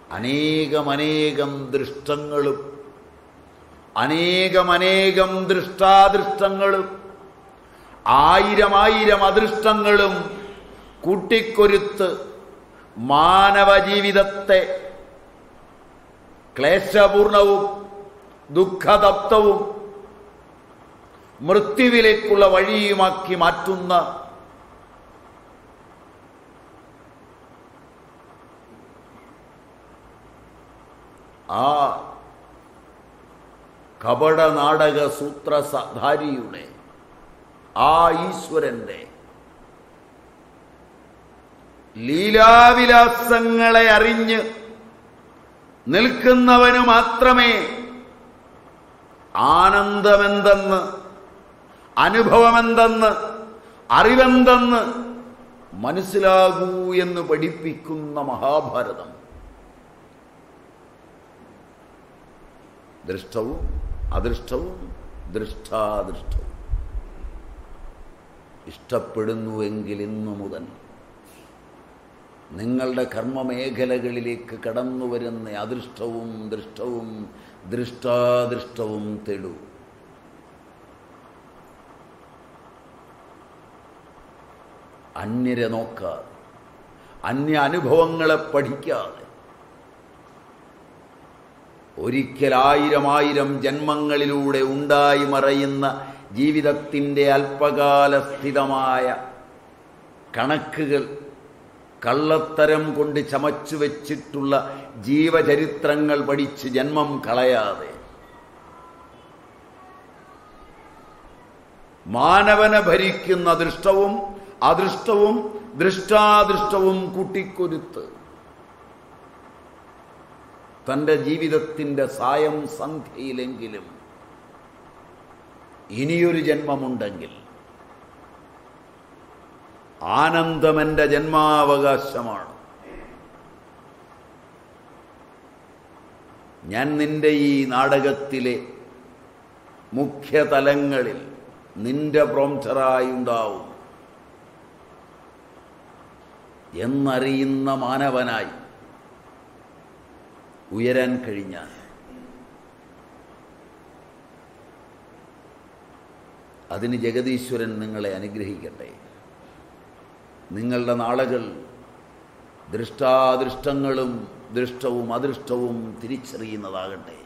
അനേകമനേകം ദൃഷ്ടങ്ങളും അനേകമനേകം ദൃഷ്ടാദൃഷ്ടങ്ങളും ആയിരം ആയിരം അദൃഷ്ടങ്ങളും കൂട്ടിക്കൊരുത്ത് മാനവ ജീവിതത്തെ ക്ലേശപൂർണവും ദുഃഖതപ്തവും മൃത്യുവിലേക്കുള്ള വഴിയുമാക്കി മാറ്റുന്ന ആ കപട നാടക സൂത്രധാരിയുടെ ആ ഈശ്വരന്റെ ലീലാവിലാസങ്ങളെ അറിഞ്ഞ് നിൽക്കുന്നവന് മാത്രമേ ആനന്ദമെന്തെന്ന് അനുഭവമെന്തെന്ന് അറിവെന്തെന്ന് മനസ്സിലാകൂ എന്ന് പഠിപ്പിക്കുന്ന മഹാഭാരതം ദൃഷ്ടവും അദൃഷ്ടവും ദൃഷ്ടാദൃഷ്ടവും ഇഷ്ടപ്പെടുന്നുവെങ്കിൽ ഇന്നു മുതൽ നിങ്ങളുടെ കർമ്മമേഖലകളിലേക്ക് കടന്നു വരുന്ന അദൃഷ്ടവും ദൃഷ്ടവും ദൃഷ്ടാദൃഷ്ടവും തെടു അന്യരെ നോക്കാതെ അന്യ അനുഭവങ്ങളെ പഠിക്കാതെ ഒരിക്കൽ ആയിരം ആയിരം ജന്മങ്ങളിലൂടെ ഉണ്ടായി മറയുന്ന ജീവിതത്തിൻ്റെ അല്പകാലസ്ഥിതമായ കണക്കുകൾ കള്ളത്തരം കൊണ്ട് ചമച്ചു വെച്ചിട്ടുള്ള ജീവചരിത്രങ്ങൾ പഠിച്ച് ജന്മം കളയാതെ മാനവനെ ഭരിക്കുന്ന ദൃഷ്ടവും അദൃഷ്ടവും ദൃഷ്ടാദൃഷ്ടവും കൂട്ടിക്കൊരുത്ത് തൻ്റെ ജീവിതത്തിൻ്റെ സായം സന്ധ്യയിലെങ്കിലും ഇനിയൊരു ജന്മമുണ്ടെങ്കിൽ ആനന്ദമെൻ്റെ ജന്മാവകാശമാണ് ഞാൻ നിന്റെ ഈ നാടകത്തിലെ മുഖ്യതലങ്ങളിൽ നിന്റെ പ്രോംറ്ററായി ഉണ്ടാവും എന്നറിയുന്ന മാനവനായി ഉയരാൻ കഴിഞ്ഞാൽ അതിന് ജഗതീശ്വരൻ നിങ്ങളെ അനുഗ്രഹിക്കട്ടെ നിങ്ങളുടെ നാളുകൾ ദൃഷ്ടാദൃഷ്ടങ്ങളും ദൃഷ്ടവും അദൃഷ്ടവും തിരിച്ചറിയുന്നതാകട്ടെ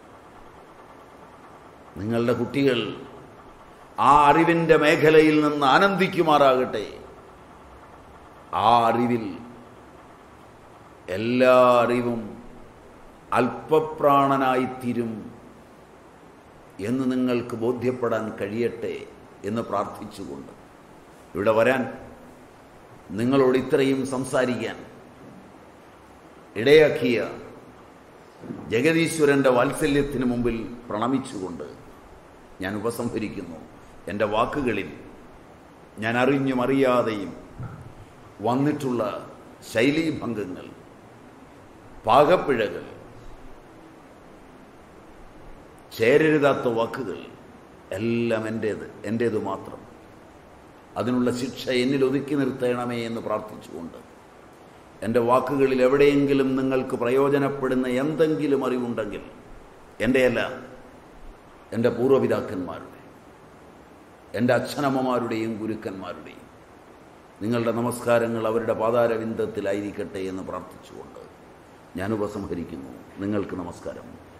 നിങ്ങളുടെ കുട്ടികൾ ആ അറിവിൻ്റെ മേഖലയിൽ നിന്ന് ആനന്ദിക്കുമാറാകട്ടെ ആ അറിവിൽ എല്ലാ അറിവും അല്പപ്രാണനായിത്തീരും എന്ന് നിങ്ങൾക്ക് ബോധ്യപ്പെടാൻ കഴിയട്ടെ എന്ന് പ്രാർത്ഥിച്ചുകൊണ്ട് ഇവിടെ വരാൻ നിങ്ങളോട് ഇത്രയും സംസാരിക്കാൻ ഇടയാക്കിയ ജഗതീശ്വരൻ്റെ വാത്സല്യത്തിന് മുമ്പിൽ പ്രണമിച്ചുകൊണ്ട് ഞാൻ ഉപസംഹരിക്കുന്നു എൻ്റെ വാക്കുകളിൽ ഞാൻ അറിഞ്ഞും അറിയാതെയും വന്നിട്ടുള്ള ശൈലീഭംഗങ്ങൾ പാകപ്പിഴകൾ ചേരരുതാത്ത വാക്കുകൾ എല്ലാം എൻ്റേത് എൻ്റേത് മാത്രം അതിനുള്ള ശിക്ഷ എന്നിൽ ഒതുക്കി നിർത്തണമേ എന്ന് പ്രാർത്ഥിച്ചുകൊണ്ട് എൻ്റെ വാക്കുകളിൽ എവിടെയെങ്കിലും നിങ്ങൾക്ക് പ്രയോജനപ്പെടുന്ന എന്തെങ്കിലും അറിവുണ്ടെങ്കിൽ എൻ്റെയല്ല എൻ്റെ പൂർവ്വപിതാക്കന്മാരുടെ എൻ്റെ അച്ഛനമ്മമാരുടെയും ഗുരുക്കന്മാരുടെയും നിങ്ങളുടെ നമസ്കാരങ്ങൾ അവരുടെ പാതാരവിന്ദത്തിലായിരിക്കട്ടെ എന്ന് പ്രാർത്ഥിച്ചുകൊണ്ട് ഞാൻ ഉപസംഹരിക്കുന്നു നിങ്ങൾക്ക് നമസ്കാരം